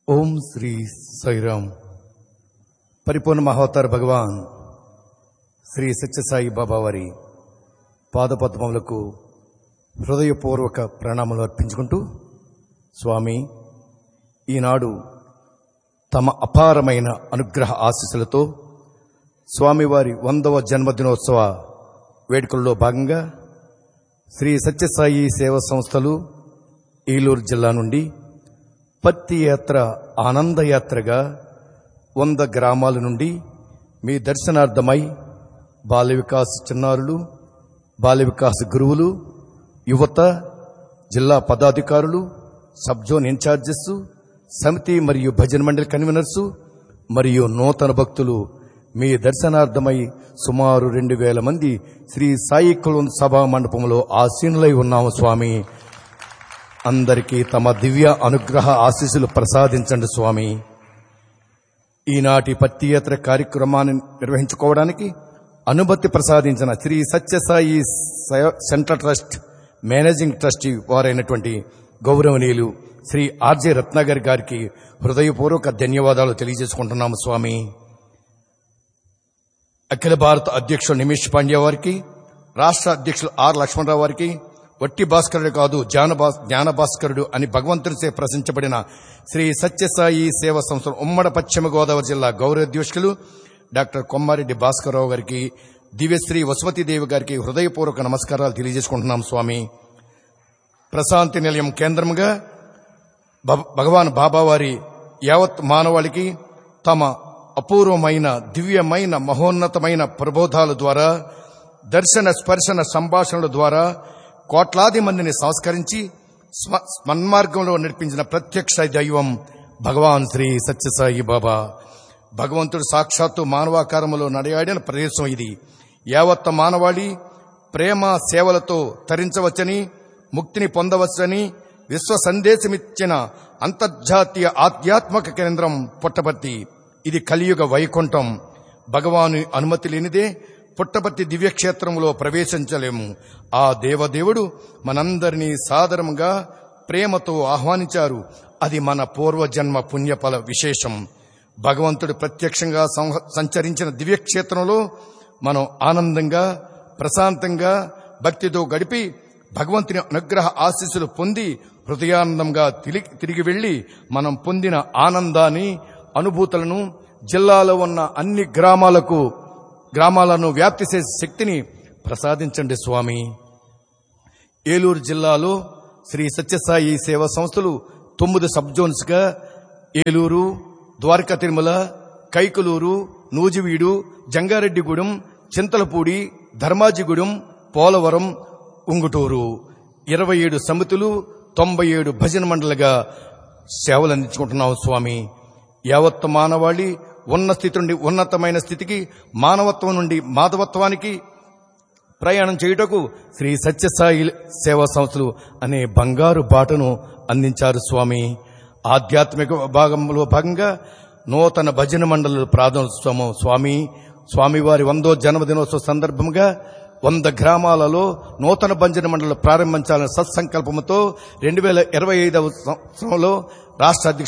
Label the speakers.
Speaker 1: ఓం శ్రీ సాయిరామ్ పరిపూర్ణ మహోత్తర భగవాన్ శ్రీ సత్యసాయి బాబా వారి పాదపద్మములకు హృదయపూర్వక ప్రణామాలు అర్పించుకుంటూ స్వామి ఈనాడు తమ అపారమైన అనుగ్రహ ఆశీస్సులతో స్వామివారి వందవ జన్మదినోత్సవ వేడుకల్లో భాగంగా శ్రీ సత్యసాయి సేవా సంస్థలు ఏలూరు జిల్లా నుండి పత్తి యాత్ర ఆనందయాత్రగా వంద గ్రామాల నుండి మీ దర్శనార్థమై బాల వికాస్ చిన్నారులు బాల వికాస్ గురువులు యువత జిల్లా పదాధికారులు సబ్ జోన్ ఇన్ఛార్జెస్ సమితి మరియు భజన మండలి కన్వీనర్స్ మరియు నూతన భక్తులు మీ దర్శనార్థమై సుమారు రెండు వేల మంది శ్రీ సాయి కులం సభా మండపంలో ఆసీనులై ఉన్నాము స్వామి అందరికీ తమ దివ్య అనుగ్రహ ఆశీస్సులు ప్రసాదించండి స్వామి ఈనాటి పత్తియాత్ర కార్యక్రమాన్ని నిర్వహించుకోవడానికి అనుమతి ప్రసాదించిన శ్రీ సత్యసాయి స- సెంట్రల్ ట్రస్ట్ మేనేజింగ్ ట్రస్టీ వారైనటువంటి గౌరవనీయులు శ్రీ ఆర్జే రత్నాగర్ గారికి హృదయపూర్వక ధన్యవాదాలు తెలియజేసుకుంటున్నాము స్వామి అఖిల భారత అధ్యక్షుడు నిమిష్ పాండ్యా వారికి రాష్ట్ర అధ్యక్షులు ఆర్ లక్ష్మణరావు వారికి వట్టి భాస్కరుడు కాదు జ్ఞాన జ్ఞాన భాస్కరుడు అని భగవంతునిచే ప్రశంసపడిన శ్రీ సత్యసాయి సేవా సంస్థ ఉమ్మడి పశ్చిమ గోదావరి జిల్లా గౌరవాధ్యక్షులు డాక్టర్ కొమ్మారెడ్డి భాస్కరరావు గారికి దివ్యశ్రీ వసుమతీదేవి గారికి హృదయపూర్వక నమస్కారాలు తెలియజేసుకుంటున్నాం స్వామి ప్రశాంతి నిలయం కేంద్రంగా భ- భగవాన్ బాబావారి యావత్ మానవాళికి తమ అపూర్వమైన దివ్యమైన మహోన్నతమైన ప్రబోధాల ద్వారా దర్శన స్పర్శన సంభాషణల ద్వారా కోట్లాది మందిని సంస్కరించి స్మ- స్మన్మార్గంలో నడిపించిన ప్రత్యక్ష దైవం భగవాన్ శ్రీ సత్యసాయి బాబా భగవంతుడు సాక్షాత్తు మానవాకారములో నడయాడిన ప్రదేశం ఇది యావత్త మానవాళి ప్రేమ సేవలతో తరించవచ్చని ముక్తిని పొందవచ్చని విశ్వ సందేశమిచ్చిన అంతర్జాతీయ ఆధ్యాత్మిక కేంద్రం పుట్టపర్తి ఇది కలియుగ వైకుంఠం భగవాను అనుమతి లేనిదే పుట్టపర్తి దివ్యక్షేత్రంలో ప్రవేశించలేము ఆ దేవదేవుడు మనందరినీ సాదరంగా ప్రేమతో ఆహ్వానించారు అది మన పూర్వజన్మ పుణ్యఫల విశేషం భగవంతుడు ప్రత్యక్షంగా సంహ- సంచరించిన దివ్యక్షేత్రంలో మనం ఆనందంగా ప్రశాంతంగా భక్తితో గడిపి భగవంతుని అనుగ్రహ ఆశీస్సులు పొంది హృదయానందంగా తిరిగి తిరిగి వెళ్లి మనం పొందిన ఆనందాన్ని అనుభూతులను జిల్లాలో ఉన్న అన్ని గ్రామాలకు గ్రామాలను వ్యాప్తి చేసే శక్తిని ప్రసాదించండి స్వామి ఏలూరు జిల్లాలో శ్రీ సత్యసాయి సేవా సంస్థలు తొమ్మిది సబ్ జోన్స్ గా ఏలూరు ద్వారకా తిరుమల కైకలూరు నూజివీడు జంగారెడ్డిగూడెం చింతలపూడి ధర్మాజిగూడెం పోలవరం ఉంగుటూరు ఇరవై ఏడు సమితులు తొంభై ఏడు భజన మండలిగా సేవలు అందించుకుంటున్నాం స్వామి యావత్ మానవాళి ఉన్న స్థితి నుండి ఉన్నతమైన స్థితికి మానవత్వం నుండి మాధవత్వానికి ప్రయాణం చేయుటకు శ్రీ సత్యసాయి సేవా సంస్థలు అనే బంగారు బాటను అందించారు స్వామి ఆధ్యాత్మిక భాగంలో భాగంగా నూతన భజన మండలి ప్రారంభోత్సవం స్వామి స్వామివారి వందో జన్మదినోత్సవ సందర్భంగా వంద గ్రామాలలో నూతన భజన మండలి ప్రారంభించాలనే సత్సంకల్పంతో రెండు వేల ఇరవై ఐదవ సంవత్సరంలో రాష్ట్ర అధ్యక్షుడు